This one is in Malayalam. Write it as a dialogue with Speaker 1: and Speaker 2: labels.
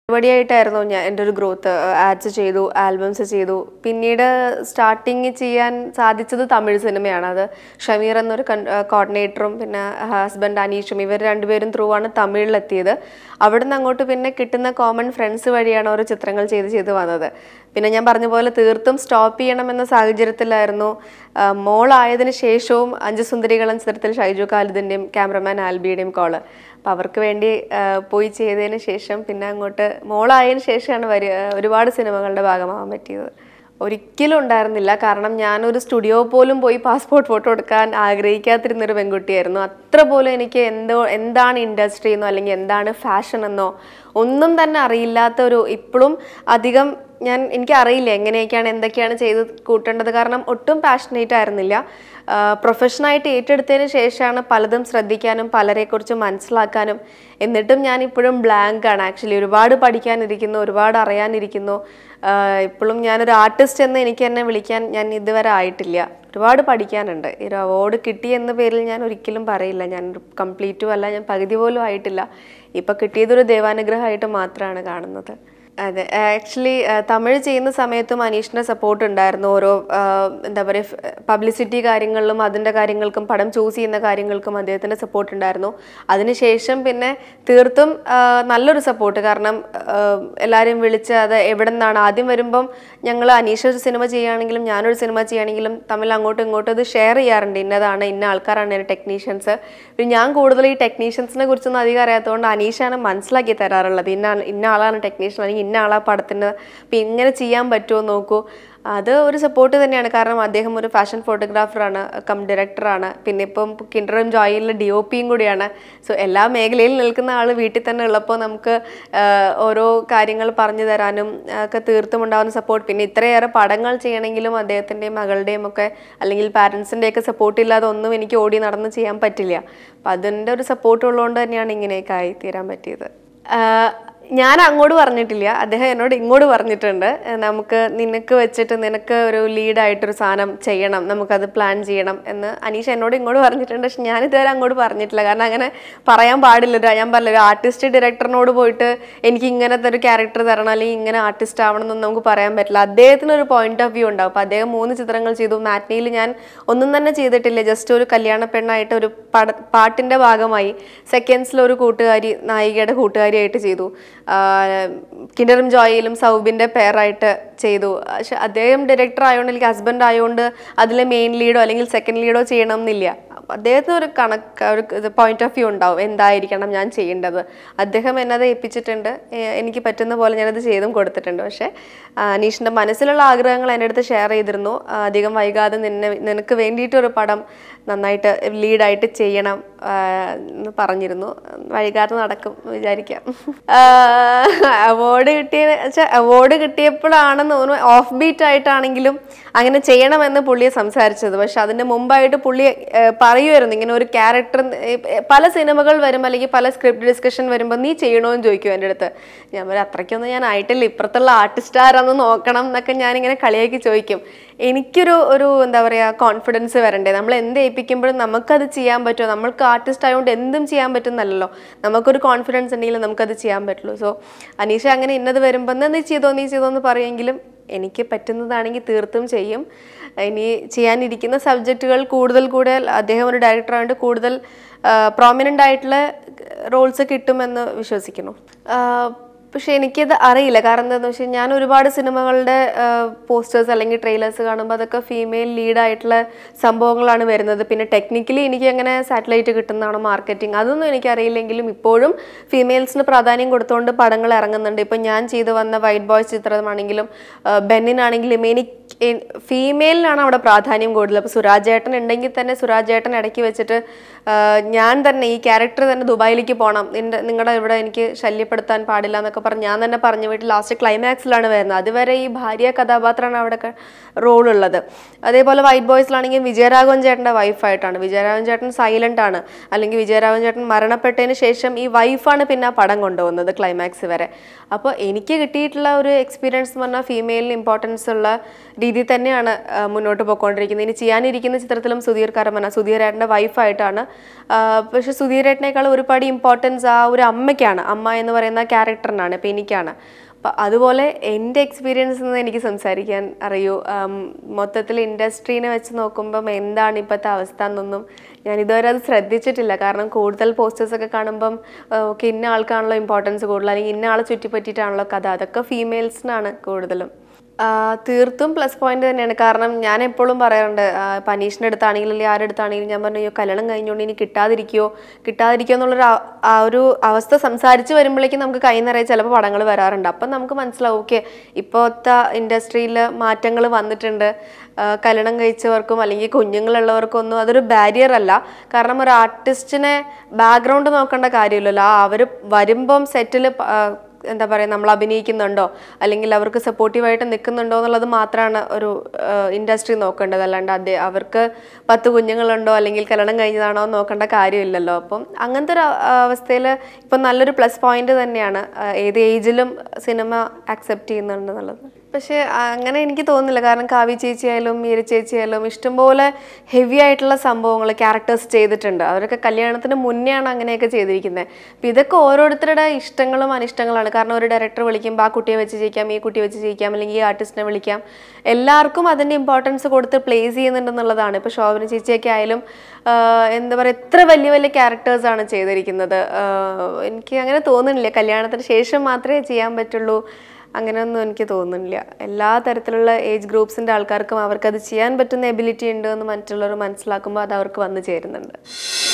Speaker 1: പരിപാടിയായിട്ടായിരുന്നു ഞാൻ എൻ്റെ ഒരു ഗ്രോത്ത് ആഡ്സ് ചെയ്തു ആൽബംസ് ചെയ്തു പിന്നീട് സ്റ്റാർട്ടിങ് ചെയ്യാൻ സാധിച്ചത് തമിഴ് സിനിമയാണ് അത് ഷമീർ എന്നൊരു കോർഡിനേറ്ററും പിന്നെ ഹസ്ബൻഡ് അനീഷും ഇവർ രണ്ടുപേരും ത്രൂ ആണ് തമിഴിലെത്തിയത് അവിടുന്ന് അങ്ങോട്ട് പിന്നെ കിട്ടുന്ന കോമൺ ഫ്രണ്ട്സ് വഴിയാണ് ഓരോ ചിത്രങ്ങൾ ചെയ്ത് ചെയ്ത് വന്നത് പിന്നെ ഞാൻ പറഞ്ഞ പോലെ തീർത്തും സ്റ്റോപ്പ് ചെയ്യണമെന്ന സാഹചര്യത്തിലായിരുന്നു ആ, മോളായതിനു ശേഷവും അഞ്ച് സുന്ദരികളും ചിത്രത്തിൽ ഷൈജു ഖാലിദിൻ്റെയും ക്യാമറമാൻ ആൽബിയുടെയും കോള് അപ്പോൾ അവർക്ക് വേണ്ടി ആ, പോയി ചെയ്തതിന് ശേഷം പിന്നെ അങ്ങോട്ട് മോളായതിനു ശേഷമാണ് വരി ഒരുപാട് സിനിമകളുടെ ഭാഗമാവാൻ പറ്റിയത് ഒരിക്കലും ഉണ്ടായിരുന്നില്ല കാരണം ഞാനൊരു സ്റ്റുഡിയോ പോലും പോയി പാസ്പോർട്ട് ഫോട്ടോ എടുക്കാൻ ആഗ്രഹിക്കാത്തിരുന്നൊരു പെൺകുട്ടിയായിരുന്നു അത്ര പോലും എനിക്ക് എന്തോ എന്താണ് ഇൻഡസ്ട്രി എന്നോ അല്ലെങ്കിൽ എന്താണ് ഫാഷൻ എന്നോ ഒന്നും തന്നെ അറിയില്ലാത്ത ഒരു ഇപ്പോഴും അധികം ഞാൻ എനിക്ക് അറിയില്ല എങ്ങനെയൊക്കെയാണ് എന്തൊക്കെയാണ് ചെയ്ത് കൂട്ടേണ്ടത് കാരണം ഒട്ടും പാഷനേറ്റ് ആയിരുന്നില്ല പ്രൊഫഷനായിട്ട് ഏറ്റെടുത്തതിന് ശേഷമാണ് പലതും ശ്രദ്ധിക്കാനും പലരെക്കുറിച്ച് മനസ്സിലാക്കാനും എന്നിട്ടും ഞാൻ ഇപ്പോഴും ബ്ലാങ്ക് ആണ് ആക്ച്വലി ഒരുപാട് പഠിക്കാനിരിക്കുന്നു ഒരുപാട് അറിയാനിരിക്കുന്നു ആഹ് ഇപ്പോഴും ഞാനൊരു ആർട്ടിസ്റ്റ് എന്ന് എനിക്ക് എന്നെ വിളിക്കാൻ ഞാൻ ഇതുവരെ ആയിട്ടില്ല ഒരുപാട് പഠിക്കാനുണ്ട് ഈ ഒരു അവാർഡ് കിട്ടി എന്ന പേരിൽ ഞാൻ ഒരിക്കലും പറയില്ല ഞാൻ കംപ്ലീറ്റും അല്ല ഞാൻ പകുതി പോലും ആയിട്ടില്ല ഇപ്പം കിട്ടിയതൊരു ദൈവാനുഗ്രഹമായിട്ട് മാത്രമാണ് കാണുന്നത് അതെ ആക്ച്വലി തമിഴ് ചെയ്യുന്ന സമയത്തും അനീഷിൻ്റെ സപ്പോർട്ട് ഉണ്ടായിരുന്നു ഓരോ ആ, എന്താ പറയുക പബ്ലിസിറ്റി കാര്യങ്ങളിലും അതിൻ്റെ കാര്യങ്ങൾക്കും പടം ചൂസ് ചെയ്യുന്ന കാര്യങ്ങൾക്കും അദ്ദേഹത്തിൻ്റെ സപ്പോർട്ട് ഉണ്ടായിരുന്നു അതിനുശേഷം പിന്നെ തീർത്തും ആ, നല്ലൊരു സപ്പോർട്ട് കാരണം ആ, എല്ലാവരെയും വിളിച്ച് അത് എവിടെ നിന്നാണ് ആദ്യം വരുമ്പം ഞങ്ങൾ അനീഷ ഒരു സിനിമ ചെയ്യുകയാണെങ്കിലും ഞാനൊരു സിനിമ ചെയ്യുകയാണെങ്കിലും തമ്മിൽ അങ്ങോട്ടും ഇങ്ങോട്ടും ഇത് ഷെയർ ചെയ്യാറുണ്ട് ഇന്നതാണ് ഇന്ന ആൾക്കാരാണ് എൻ്റെ ടെക്നീഷ്യൻസ് പിന്നെ ഞാൻ കൂടുതൽ ഈ ടെക്നീഷ്യൻസിനെ കുറിച്ചൊന്നും അധികം അറിയാത്തതുകൊണ്ട് അനീഷാണ് മനസ്സിലാക്കി തരാറുള്ളത് ഇന്ന ആൾ- ഇന്ന ആളാണ് ടെക്നീഷ്യൻ അല്ലെങ്കിൽ ഇന്ന ആളാ പടത്തിന് അപ്പം ഇങ്ങനെ ചെയ്യാൻ പറ്റുമോ നോക്കൂ അത് ഒരു സപ്പോർട്ട് തന്നെയാണ് കാരണം അദ്ദേഹം ഒരു ഫാഷൻ ഫോട്ടോഗ്രാഫറാണ് കം ഡയറക്ടറാണ് പിന്നെ ഇപ്പം കിൻഡറും ജോയിലെ ഡി ഒ പിയും കൂടിയാണ് സോ എല്ലാ മേഖലയിൽ നിൽക്കുന്ന ആൾ വീട്ടിൽ തന്നെ ഉള്ളപ്പോൾ നമുക്ക് ആഹ്, ഓരോ കാര്യങ്ങൾ പറഞ്ഞു തരാനും ആഹ്, ഒക്കെ തീർത്തും ഉണ്ടാകുന്ന സപ്പോർട്ട് പിന്നെ ഇത്രയേറെ പടങ്ങൾ ചെയ്യണമെങ്കിലും അദ്ദേഹത്തിൻ്റെയും മകളുടെയും ഒക്കെ അല്ലെങ്കിൽ പാരൻസിൻ്റെയൊക്കെ സപ്പോർട്ട് ഇല്ലാതെ ഒന്നും എനിക്ക് ഓടി നടന്ന് ചെയ്യാൻ പറ്റില്ല അപ്പം അതിൻ്റെ ഒരു സപ്പോർട്ട് ഉള്ളതുകൊണ്ട് തന്നെയാണ് ഇങ്ങനെയൊക്കെ ആയി തീരാൻ പറ്റിയത് ആഹ്, ഞാൻ അങ്ങോട്ട് പറഞ്ഞിട്ടില്ല അദ്ദേഹം എന്നോട് ഇങ്ങോട്ട് പറഞ്ഞിട്ടുണ്ട് ഏഹ് നമുക്ക് നിനക്ക് വെച്ചിട്ട് നിനക്ക് ഒരു ലീഡായിട്ടൊരു സാധനം ചെയ്യണം നമുക്കത് പ്ലാൻ ചെയ്യണം എന്ന് അനീഷ് എന്നോട് ഇങ്ങോട്ട് പറഞ്ഞിട്ടുണ്ട് പക്ഷെ ഞാൻ ഇതുവരെ അങ്ങോട്ട് പറഞ്ഞിട്ടില്ല കാരണം അങ്ങനെ പറയാൻ പാടില്ല ഒരു- ഞാൻ പറഞ്ഞില്ല ഒരു ആർട്ടിസ്റ്റ് ഡയറക്ടറിനോട് പോയിട്ട് എനിക്ക് ഇങ്ങനത്തെ ഒരു ക്യാരക്ടർ തരണം അല്ലെങ്കിൽ ഇങ്ങനെ ആർട്ടിസ്റ്റ് ആവണം എന്നൊന്നും നമുക്ക് പറയാൻ പറ്റില്ല അദ്ദേഹത്തിന് ഒരു പോയിന്റ് ഓഫ് വ്യൂ ഉണ്ടാവും അപ്പോൾ അദ്ദേഹം മൂന്ന് ചിത്രങ്ങൾ ചെയ്തു മാറ്റ്നിയിൽ ഞാൻ ഒന്നും തന്നെ ചെയ്തിട്ടില്ല ജസ്റ്റ് ഒരു കല്യാണ പെണ്ണായിട്ട് ഒരു പട പാട്ടിൻ്റെ ഭാഗമായി സെക്കൻഡ്സിൽ ഒരു കൂട്ടുകാരി നായികയുടെ കൂട്ടുകാരിയായിട്ട് ചെയ്തു കിണറും ജോയിലും സൗബിൻ്റെ പെയറായിട്ട് ചെയ്തു പക്ഷെ അദ്ദേഹം ഡയറക്ടർ ആയതുകൊണ്ട് എനിക്ക് ഹസ്ബൻഡ് ആയതുകൊണ്ട് അതിലെ മെയിൻ ലീഡോ അല്ലെങ്കിൽ സെക്കൻഡ് ലീഡോ ചെയ്യണം എന്നില്ല അപ്പൊ അദ്ദേഹത്തിന് ഒരു കണക്ക് ഒരു പോയിന്റ് ഓഫ് വ്യൂ ഉണ്ടാവും എന്തായിരിക്കണം ഞാൻ ചെയ്യേണ്ടത് അദ്ദേഹം എന്നത് ഏൽപ്പിച്ചിട്ടുണ്ട് എ- എനിക്ക് പറ്റുന്ന പോലെ ഞാനത് ചെയ്തും കൊടുത്തിട്ടുണ്ട് പക്ഷേ ആ, അനീഷിൻ്റെ മനസ്സിലുള്ള ആഗ്രഹങ്ങൾ എൻ്റെ അടുത്ത് ഷെയർ ചെയ്തിരുന്നു ആ, അധികം വൈകാതെ നിന്നെ നിനക്ക് വേണ്ടിയിട്ടൊരു പടം നന്നായിട്ട് ലീഡായിട്ട് ചെയ്യണം ആ, എന്ന് പറഞ്ഞിരുന്നു വൈകാതെ നടക്കും എന്ന് വിചാരിക്കാം അവാർഡ് കിട്ടിയ വെച്ചാൽ അവാർഡ് കിട്ടിയപ്പോഴാണെന്ന് തോന്നുന്നു ഓഫ് ബീറ്റ് ആയിട്ടാണെങ്കിലും അങ്ങനെ ചെയ്യണമെന്ന് പുള്ളിയെ സംസാരിച്ചത് പക്ഷെ അതിന്റെ മുമ്പായിട്ട് പുള്ളി ഏഹ്, പറയുമായിരുന്നു ഇങ്ങനെ ഒരു ക്യാരക്ടർ പല സിനിമകൾ വരുമ്പോൾ അല്ലെങ്കിൽ പല സ്ക്രിപ്റ്റ് ഡിസ്കഷൻ വരുമ്പോൾ നീ ചെയ്യണമെന്ന് ചോദിക്കും എൻ്റെ അടുത്ത് ഞാൻ പറയും അത്രയ്ക്കൊന്നും ഞാൻ ആയിട്ടില്ല ഇപ്പുറത്തുള്ള ആർട്ടിസ്റ്റ് ആരാന്ന് നോക്കണം എന്നൊക്കെ ഞാനിങ്ങനെ കളിയാക്കി ചോദിക്കും എനിക്കൊരു ഒരു എന്താ പറയുക കോൺഫിഡൻസ് വരണ്ടേ നമ്മൾ എന്ത് ഏൽപ്പിക്കുമ്പോഴും നമുക്കത് ചെയ്യാൻ പറ്റുമോ നമ്മൾക്ക് ആർട്ടിസ്റ്റ് ആയതുകൊണ്ട് എന്തും ചെയ്യാൻ പറ്റുന്നല്ലോ നമുക്കൊരു കോൺഫിഡൻസ് ഉണ്ടെങ്കിൽ നമുക്കത് ചെയ്യാൻ പറ്റുള്ളൂ സോ അനീഷ അങ്ങനെ ഇന്നത് വരുമ്പോൾ എന്നാ നീ ചെയ്തോ നീ ചെയ്തോ എന്ന് പറയുമെങ്കിലും എനിക്ക് പറ്റുന്നതാണെങ്കിൽ തീർത്തും ചെയ്യും ഇനി ചെയ്യാനിരിക്കുന്ന സബ്ജക്റ്റുകൾ കൂടുതൽ കൂടുതൽ അദ്ദേഹം ഒരു ഡയറക്ടറായിട്ട് കൂടുതൽ പ്രോമിനൻ്റ് ആയിട്ടുള്ള റോൾസ് കിട്ടുമെന്ന് വിശ്വസിക്കുന്നു ആ, പക്ഷെ എനിക്കത് അറിയില്ല കാരണം എന്താണെന്ന് വെച്ചാൽ ഞാൻ ഒരുപാട് സിനിമകളുടെ പോസ്റ്റേഴ്സ് അല്ലെങ്കിൽ ട്രെയിലേഴ്സ് കാണുമ്പോൾ അതൊക്കെ ഫീമെയിൽ ലീഡായിട്ടുള്ള സംഭവങ്ങളാണ് വരുന്നത് പിന്നെ ടെക്നിക്കലി എനിക്ക് അങ്ങനെ സാറ്റലൈറ്റ് കിട്ടുന്നതാണ് മാർക്കറ്റിംഗ് അതൊന്നും എനിക്കറിയില്ലെങ്കിലും ഇപ്പോഴും ഫീമെയിൽസിന് പ്രാധാന്യം കൊടുത്തുകൊണ്ട് പടങ്ങൾ ഇറങ്ങുന്നുണ്ട് ഇപ്പം ഞാൻ ചെയ്തു വന്ന വൈറ്റ് ബോയ്സ് ചിത്രമാണെങ്കിലും ആ, ബെന്നിനാണെങ്കിലും എനിക്ക് ഫീമെയിലിനാണ് അവിടെ പ്രാധാന്യം കൂടുതൽ അപ്പോൾ സുരാജ് ഏട്ടൻ ഉണ്ടെങ്കിൽ തന്നെ സുരാജ് ഏട്ടൻ ഇടയ്ക്ക് വെച്ചിട്ട് ആ, ഞാൻ തന്നെ ഈ ക്യാരക്ടർ തന്നെ ദുബായിലേക്ക് പോകണം നിന്റെ നിങ്ങളുടെ ഇവിടെ എനിക്ക് ശല്യപ്പെടുത്താൻ പാടില്ല എന്നൊക്കെ പറഞ്ഞ് ഞാൻ തന്നെ പറഞ്ഞു വീട്ടിൽ ലാസ്റ്റ് ക്ലൈമാക്സിലാണ് വരുന്നത് അതുവരെ ഈ ഭാര്യ കഥാപാത്രമാണ് അവിടെ റോൾ ഉള്ളത് അതേപോലെ വൈറ്റ് ബോയ്സിലാണെങ്കിൽ വിജയരാഘവൻ ചേട്ടൻ്റെ വൈഫായിട്ടാണ് വിജയരാഘവൻ ചേട്ടൻ സൈലന്റ് ആണ് അല്ലെങ്കിൽ വിജയരാഘവൻ ചേട്ടൻ മരണപ്പെട്ടതിന് ശേഷം ഈ വൈഫാണ് പിന്നെ ആ പടം കൊണ്ടുപോകുന്നത് ക്ലൈമാക്സ് വരെ അപ്പോൾ എനിക്ക് കിട്ടിയിട്ടുള്ള ഒരു എക്സ്പീരിയൻസ് എന്ന് പറഞ്ഞാൽ ഫീമെയിലിന് ഇമ്പോർട്ടൻസ് ഉള്ള രീതിയിൽ തന്നെയാണ് ആ, മുന്നോട്ട് പോയിക്കൊണ്ടിരിക്കുന്നത് ഇനി ചെയ്യാനിരിക്കുന്ന ചിത്രത്തിലും സുധീർ കരമന സുധീരേട്ടൻ്റെ വൈഫായിട്ടാണ് പക്ഷെ സുധീരേട്ടനേക്കാൾ ഒരുപാട് ഇമ്പോർട്ടൻസ് ആ ഒരു അമ്മയ്ക്കാണ് അമ്മ എന്ന് പറയുന്ന ക്യാരക്ടറിനാണ് ആളാണ് ഇപ്പം എനിക്കാണ് അപ്പം അതുപോലെ എൻ്റെ എക്സ്പീരിയൻസ് നിന്ന് എനിക്ക് സംസാരിക്കാൻ അറിയൂ ആം, മൊത്തത്തിൽ ഇൻഡസ്ട്രീനെ വെച്ച് നോക്കുമ്പം എന്താണ് ഇപ്പോഴത്തെ അവസ്ഥ എന്നൊന്നും ഞാൻ ഇതുവരെ അത് ശ്രദ്ധിച്ചിട്ടില്ല കാരണം കൂടുതൽ പോസ്റ്റേഴ്സ് ഒക്കെ കാണുമ്പം ഓക്കെ ഇന്ന ആൾക്കാണല്ലോ ഇമ്പോർട്ടൻസ് കൂടുതൽ അല്ലെങ്കിൽ ഇന്ന ആളെ ചുറ്റിപ്പറ്റിയിട്ടാണല്ലോ കഥ അതൊക്കെ ഫീമെയിൽസിനാണ് കൂടുതലും ആ, തീർത്തും പ്ലസ് പോയിന്റ് തന്നെയാണ് കാരണം ഞാൻ എപ്പോഴും പറയാറുണ്ട് ആ, ഇപ്പം അനീഷിൻ്റെ അടുത്താണെങ്കിലും അല്ലെങ്കിൽ ആരുടെ അടുത്താണെങ്കിലും ഞാൻ പറഞ്ഞു അയ്യോ കല്യാണം കഴിഞ്ഞുകൊണ്ട് ഇനി കിട്ടാതിരിക്കുമോ കിട്ടാതിരിക്കുമോ എന്നുള്ളൊരു ആ- ആ ഒരു അവസ്ഥ സംസാരിച്ച് വരുമ്പോഴേക്കും നമുക്ക് കൈ നിറയെ ചിലപ്പോൾ പടങ്ങൾ വരാറുണ്ട് അപ്പം നമുക്ക് മനസ്സിലാവും ഓക്കെ ഇപ്പോഴത്തെ ഇൻഡസ്ട്രിയിൽ മാറ്റങ്ങൾ വന്നിട്ടുണ്ട് ആ, കല്യാണം കഴിച്ചവർക്കും അല്ലെങ്കിൽ കുഞ്ഞുങ്ങളുള്ളവർക്കും ഒന്നും അതൊരു ബാരിയർ അല്ല കാരണം ഒരു ആർട്ടിസ്റ്റിനെ ബാക്ക്ഗ്രൗണ്ട് നോക്കേണ്ട കാര്യമില്ലല്ലോ ആ അവർ വരുമ്പം സെറ്റിൽ എന്താ പറയുക നമ്മൾ അഭിനയിക്കുന്നുണ്ടോ അല്ലെങ്കിൽ അവർക്ക് സപ്പോർട്ടീവായിട്ട് നിൽക്കുന്നുണ്ടോ എന്നുള്ളത് മാത്രമാണ് ഒരു ഇൻഡസ്ട്രി നോക്കേണ്ടത് അല്ലാണ്ട് അതേ അവർക്ക് പത്ത് കുഞ്ഞുങ്ങളുണ്ടോ അല്ലെങ്കിൽ കല്യാണം കഴിഞ്ഞതാണോ എന്ന് നോക്കേണ്ട കാര്യമില്ലല്ലോ അപ്പം അങ്ങനത്തെ ഒരു അവസ്ഥയിൽ ഇപ്പം നല്ലൊരു പ്ലസ് പോയിന്റ് തന്നെയാണ് ആ, ഏത് ഏജിലും സിനിമ അക്സെപ്റ്റ് ചെയ്യുന്നുണ്ട് എന്നുള്ളത് പക്ഷേ അങ്ങനെ എനിക്ക് തോന്നുന്നില്ല കാരണം കാവ്യ ചേച്ചി ആയാലും മീര ചേച്ചി ആയാലും ഇഷ്ടംപോലെ ഹെവി ആയിട്ടുള്ള സംഭവങ്ങൾ ക്യാരക്ടേഴ്സ് ചെയ്തിട്ടുണ്ട് അവരൊക്കെ കല്യാണത്തിന് മുന്നെയാണ് അങ്ങനെയൊക്കെ ചെയ്തിരിക്കുന്നത് അപ്പം ഇതൊക്കെ ഓരോരുത്തരുടെ ഇഷ്ടങ്ങളും അനിഷ്ടങ്ങളാണ് കാരണം ഒരു ഡയറക്ടർ വിളിക്കുമ്പോൾ ആ കുട്ടിയെ വെച്ച് ചെയ്യിക്കാം ഈ കുട്ടിയെ വെച്ച് ചെയ്യിക്കാം അല്ലെങ്കിൽ ഈ ആർട്ടിസ്റ്റിനെ വിളിക്കാം എല്ലാവർക്കും അതിൻ്റെ ഇമ്പോർട്ടൻസ് കൊടുത്ത് പ്ലേസ് ചെയ്യുന്നുണ്ടെന്നുള്ളതാണ് ഇപ്പോൾ ശോഭന ചേച്ചിയൊക്കെ ആയാലും ആഹ് എന്താ പറയുക എത്ര വലിയ വലിയ ക്യാരക്ടേഴ്സാണ് ചെയ്തിരിക്കുന്നത് ആഹ് എനിക്ക് അങ്ങനെ തോന്നുന്നില്ല കല്യാണത്തിന് ശേഷം മാത്രമേ ചെയ്യാൻ പറ്റുള്ളൂ അങ്ങനെയൊന്നും എനിക്ക് തോന്നുന്നില്ല എല്ലാ തരത്തിലുള്ള ഏജ് ഗ്രൂപ്പ്സിൻ്റെ ആൾക്കാർക്കും അവർക്കത് ചെയ്യാൻ പറ്റുന്ന എബിലിറ്റി ഉണ്ട് എന്ന് മറ്റുള്ളവർ മനസ്സിലാക്കുമ്പോൾ അത് അവർക്ക് വന്നു ചേരുന്നുണ്ട്